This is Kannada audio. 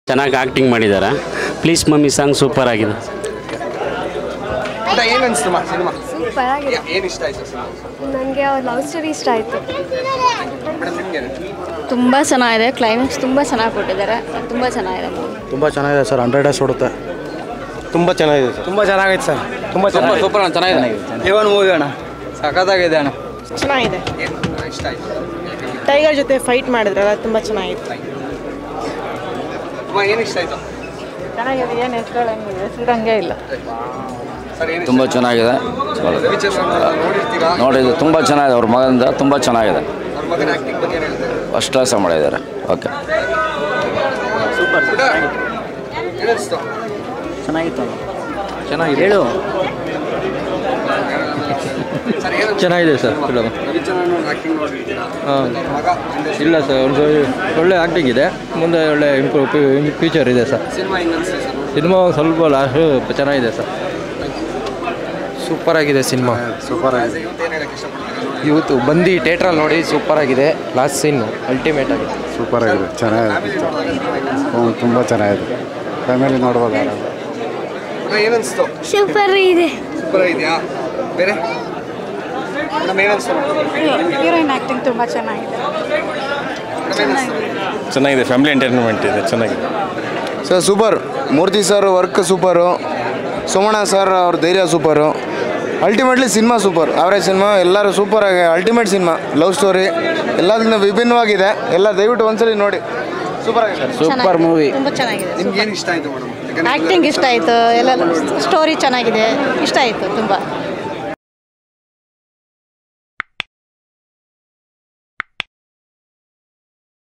ಚೆನ್ನಾಗಿ ಆ್ಯಕ್ಟಿಂಗ್ ಮಾಡಿದ್ದಾರೆ ಪ್ಲೀಸ್ ಮಮ್ಮಿ ಸಾಂಗ್ ಸೂಪರ್ ಆಗಿದೆ ಪುಟ ಏನು ಅನಿಸ್ತಮ್ಮ ಸಿನಿಮಾ ಸೂಪರ್ ಆಗಿದೆ ಏನು ಇಷ್ಟ ಆಯಿತು ಸಿನಿಮಾ ನನಗೆ ಅವ್ರ ಲವ್ ಸ್ಟೋರಿ ಇಷ್ಟ ಆಯಿತು ಮೇಡಮ್ ನಿಮಗೆ ತುಂಬ ಚೆನ್ನಾಗಿದೆ ಕ್ಲೈಮ್ಯಾಕ್ಸ್ ತುಂಬ ಚೆನ್ನಾಗಿ ಕೊಟ್ಟಿದ್ದಾರೆ ತುಂಬ ಚೆನ್ನಾಗಿದೆ ಮೂವಿ ತುಂಬ ಚೆನ್ನಾಗಿದೆ ಸರ್ ಹಂಡ್ರೆಡ್ ಡೇಸ್ ಓಡುತ್ತೆ ತುಂಬ ಚೆನ್ನಾಗಿದೆ ಸರ್ ತುಂಬ ಚೆನ್ನಾಗೈತೆ ಸರ್ ತುಂಬ ಚೆನ್ನಾಗಿ ಸೂಪರ್ ಅಣ್ಣ ಚೆನ್ನಾಗಿದೆ ಇವನ್ ಮೂವಿ ಅಣ್ಣ ಸಖತ್ತಾಗಿದೆ ಅಣ್ಣ ಚೆನ್ನಾಗಿದೆ ಏನು ಇಷ್ಟ ಆಯಿತು ಟೈಗರ್ ಜೊತೆ ಫೈಟ್ ಮಾಡಿದ್ರಲ್ಲ ತುಂಬ ಚೆನ್ನಾಗಿತ್ತು ಅಮ್ಮ ಏನು ಇಷ್ಟ ಆಯಿತು ಚೆನ್ನಾಗಿದೆ ಏನು ಹೆಸ್ರುಗಳಂಗೆ ಹೆಸ್ರುಗಂಗೆ ಇಲ್ಲ ಸರ್ ಏನು ತುಂಬ ಚೆನ್ನಾಗಿದೆ ರವಿಚಂದ್ರನ್ ನೋಡಿರ್ತೀರಾ ನೋಡಿದ್ದು ತುಂಬ ಚೆನ್ನಾಗಿದೆ ಅವ್ರ ಮಗನಿಂದ ತುಂಬ ಚೆನ್ನಾಗಿದೆ ಅವ್ರ ಮಗನ ಆ್ಯಕ್ಟಿಂಗ್ ಬಗ್ಗೆ ಏನು ಹೇಳ್ತಾರೆ ಫಸ್ಟ್ ಕ್ಲಾಸ್ ಮಾಡಿದ್ದಾರೆ ಓಕೆ ಸೂಪರ್ ಪುಟ ಏನು ಅನಿಸ್ತು ಚೆನ್ನಾಗಿತ್ತು ಚೆನ್ನಾಗಿದೆ ಹೇಳು ಸರ್ ಏನು ಚೆನ್ನಾಗಿದೆ ಸರ್ ಫಿಲಮ್ ರವಿಚಂದ್ರನ್ ಆ್ಯಕ್ಟಿಂಗ್ ನೋಡಿರ್ತೀರಾ ಹಾಂ ಅವ್ರ ಮಗ ಮುಂದೆ ಇಲ್ಲ ಸರ್ ಒಂದು ಒಳ್ಳೆ ಆ್ಯಕ್ಟಿಂಗ್ ಇದೆ ಮುಂದೆ ಒಳ್ಳೆ ಇಂಪ್ರೂವ್ ಫ್ಯೂಚರ್ ಇದೆ ಸರ್ ಸಿನಿಮಾ ಹೆಂಗೆ ಅನಿಸ್ತು ಸರ್ ಸಿನಿಮಾ ಸ್ವಲ್ಪ ಲಾಸ್ಟು ಚೆನ್ನಾಗಿದೆ ಸರ್ ಸೂಪರ್ ಆಗಿದೆ ಸಿನಿಮಾ ಸೂಪರ್ ಆಗಿದೆ ಇವತ್ತು ಏನು ಹೇಳಕ್ಕೆ ಇಷ್ಟಪಡ್ತೀರಾ ನೋಡಿ ಇವತ್ತು ಬಂದು ಥಿಯೇಟ್ರಲ್ಲಿ ನೋಡಿ ಸೂಪರ್ ಆಗಿದೆ ಲಾಸ್ಟ್ ಸೀನ್ ಅಲ್ಟಿಮೇಟ್ ಆಗಿದೆ ಸೂಪರ್ ಆಗಿದೆ ಚೆನ್ನಾಗಿದೆ ಫ್ಯಾಮಿಲಿ ನೋಡಿದಾಗ ಸಿನಿಮಾ ಹೆಂಗೆ ಅನಿಸ್ತು? ಹ್ಞೂ ತುಂಬ ಚೆನ್ನಾಗಿದೆ ಫ್ಯಾಮಿಲಿ ನೋಡ್ಬೋದು ಆರಾಮ ಪುಟ ಏನು ಅನಿಸ್ತು ಸೂಪರ್ ಇದೆ ಸೂಪರ್ ಇದೆಯಾ ಬೇರೆ ಮೇಡಮ್ ಏನು ಅನಿಸ್ತು ಹೀರೋಯಿನ್ ಆ್ಯಕ್ಟಿಂಗ್ ತುಂಬ ಚೆನ್ನಾಗಿದೆ ಮೇಡಮ್ ಏನು ಅನಿಸ್ತು ಚೆನ್ನಾಗಿದೆ ಫ್ಯಾಮಿಲಿ ಎಂಟರ್ಟೈನ್ಮೆಂಟ್ ಇದೆ ಚೆನ್ನಾಗಿದೆ sir super Murthy sir work super Somanna sir ಅವ್ರ ಧೈರ್ಯ ಸೂಪರು ಅಲ್ಟಿಮೇಟ್ಲಿ ಸಿನಿಮಾ ಸೂಪರ್ ಅವರೇ ಸಿನಿಮಾ ಎಲ್ಲರೂ ಸೂಪರ್ ಆಗಿ ಅಲ್ಟಿಮೇಟ್ ಸಿನಿಮಾ ಲವ್ ಸ್ಟೋರಿ ಎಲ್ಲದಕ್ಕಿಂತ ವಿಭಿನ್ನವಾಗಿದೆ ಎಲ್ಲ ದಯವಿಟ್ಟು ಒಂದ್ಸಲಿ ನೋಡಿ ಸೂಪರ್ ಆಗಿದೆ ಸೂಪರ್ ಮೂವಿ ತುಂಬ ಚೆನ್ನಾಗಿದೆ ನಿಮ್ಗೆ ಏನು ಇಷ್ಟ ಆಯಿತು ಮೇಡಮ್ ಆ್ಯಕ್ಟಿಂಗ್ ಇಷ್ಟ ಆಯಿತು ಎಲ್ಲ ಸ್ಟೋರಿ ಚೆನ್ನಾಗಿದೆ ಇಷ್ಟ ಆಯಿತು ತುಂಬ